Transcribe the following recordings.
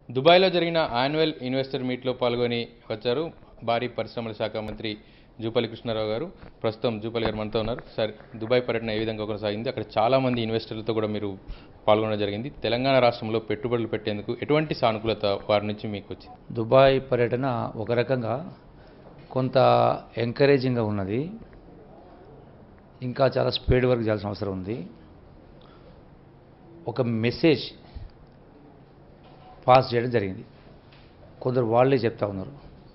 దుబాయ్లో జరిగిన annual investor మీట్లో పాల్గొని వచ్చారు భారీ పరిశ్రమల శాఖ మంత్రి జూపల్లి కృష్ణారావు గారు ప్రస్తుతం జూపల్లి గారు మనతో ఉన్నారు సార్ దుబాయ్ పర్యటన ఏ విధంగా కొనసాగింది అక్కడ చాలా మంది ఇన్వెస్టర్లతో కూడా మీరు పాల్గొనడం జరిగింది తెలంగాణ రాష్ట్రంలో పెట్టుబడులు పెట్టేందుకు ఎటువంటి సానుకూలత వారి నుంచి మీకు వచ్చింది దుబాయ్ పర్యటన ఒక రకంగా కొంత ఎంకరేజింగ్గా ఉన్నది ఇంకా చాలా స్పీడ్ వర్క్ చేయాల్సిన అవసరం ఉంది ఒక మెసేజ్ పాస్ చేయడం జరిగింది కొందరు వాళ్ళే చెప్తా ఉన్నారు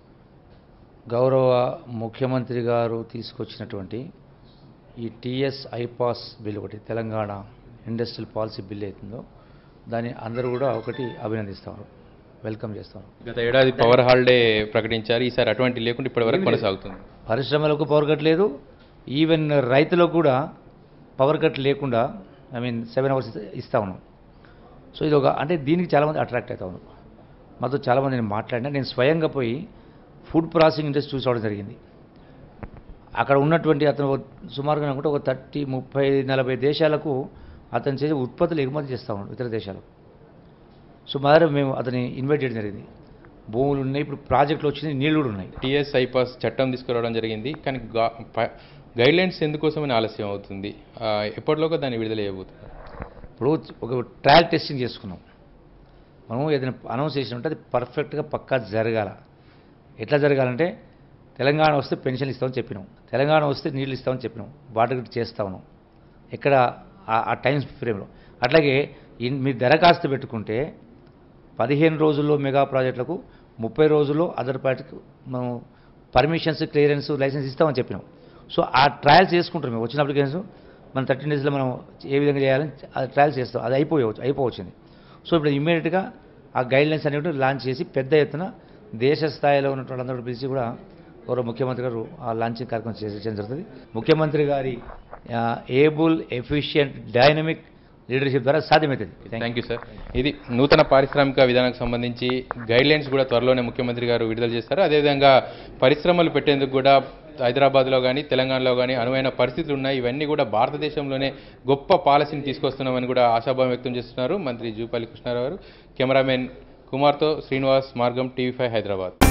గౌరవ ముఖ్యమంత్రి గారు తీసుకొచ్చినటువంటి ఈ టీఎస్ ఐపాస్ బిల్ ఒకటి తెలంగాణ ఇండస్ట్రియల్ పాలసీ బిల్ అవుతుందో దాన్ని అందరూ కూడా ఒకటి అభినందిస్తారు వెల్కమ్ చేస్తారు గత ఏడాది పవర్ హాలిడే ప్రకటించారు ఈసారి అటువంటి లేకుండా ఇప్పటి వరకు కొనసాగుతుంది పరిశ్రమలకు పవర్ కట్ లేదు ఈవెన్ రైతులకు కూడా పవర్ కట్ లేకుండా ఐ మీన్ సెవెన్ అవర్స్ ఇస్తా ఉన్నాం సో ఇది ఒక అంటే దీనికి చాలామంది అట్రాక్ట్ అవుతా ఉన్నారు మాతో చాలామంది నేను మాట్లాడినా నేను స్వయంగా పోయి ఫుడ్ ప్రాసెసింగ్ ఇండస్ట్రీ చూసుకోవడం జరిగింది అక్కడ ఉన్నటువంటి అతను ఒక- సుమారుగా అనుకుంటే ఒక థర్టీ ముప్పై నలభై దేశాలకు అతను చేసే ఉత్పత్తులు ఎగుమతి చేస్తా ఉన్నాడు ఇతర దేశాలకు సో మా దగ్గర మేము అతని ఇన్వైట్ చేయడం జరిగింది భూములు ఉన్నాయి ఇప్పుడు ప్రాజెక్టులు వచ్చింది నీళ్ళు కూడా ఉన్నాయి టీఎస్ ఐపాస్ చట్టం తీసుకురావడం జరిగింది కానీ గైడ్ లైన్స్ ఎందుకోసమని ఆలస్యం అవుతుంది ఆ, ఎప్పటిలోగా దాన్ని విడుదల చేయబోతుంది ఇప్పుడు ఒక ట్రయల్ టెస్టింగ్ చేసుకున్నాం మనం ఏదైనా అనౌన్స్ చేసినట్టు అది పర్ఫెక్ట్గా పక్కా జరగాల ఎట్లా జరగాలంటే తెలంగాణ వస్తే పెన్షన్ ఇస్తామని చెప్పినాం తెలంగాణ వస్తే నీళ్ళు ఇస్తామని చెప్పినాం వాటర్ గ్రిడ్ చేస్తా ఉన్నాం ఎక్కడ ఆ- ఆ టైం ఫ్రేమ్లో అట్లాగే ఇన్- మీరు దరఖాస్తు పెట్టుకుంటే పదిహేను రోజుల్లో మెగా ప్రాజెక్టులకు ముప్పై రోజుల్లో అదర్ ప్రాజెక్టుకు మనం పర్మిషన్స్ క్లియరెన్స్ లైసెన్స్ ఇస్తామని చెప్పినాం సో ఆ ట్రయల్స్ చేసుకుంటాం మేము వచ్చిన అప్లికేషన్స్ మనం థర్టీన్ డేస్లో మనం ఏ విధంగా చేయాలని అది ట్రయల్స్ చేస్తాం అది అయిపోవచ్చు అయిపోవచ్చింది సో ఇప్పుడు ఇమ్మీడియట్గా ఆ గైడ్ లైన్స్ అనేవి లాంచ్ చేసి పెద్ద ఎత్తున దేశ స్థాయిలో ఉన్నటువంటి అందరూ పిలిచి కూడా గౌరవ ముఖ్యమంత్రి గారు ఆ లాంచింగ్ కార్యక్రమం చేసి చేయడం జరుగుతుంది ముఖ్యమంత్రి గారి ఏబుల్ ఎఫిషియంట్ డైనమిక్ లీడర్షిప్ ద్వారా సాధ్యమవుతుంది థ్యాంక్ థ్యాంక్ యూ సార్ ఇది నూతన పారిశ్రామిక విధానానికి సంబంధించి గైడ్ లైన్స్ కూడా త్వరలోనే ముఖ్యమంత్రి గారు విడుదల చేస్తారు అదేవిధంగా పరిశ్రమలు పెట్టేందుకు కూడా హైదరాబాద్లో కానీ తెలంగాణలో కానీ అనువైన పరిస్థితులు ఉన్నాయి ఇవన్నీ కూడా భారతదేశంలోనే గొప్ప పాలసీని తీసుకొస్తున్నామని కూడా ఆశాభావం వ్యక్తం చేస్తున్నారు మంత్రి జూపల్లి కృష్ణారావు గారు కెమెరామెన్ కుమార్తో శ్రీనివాస్ మార్గం టీవీ ఫైవ్ హైదరాబాద్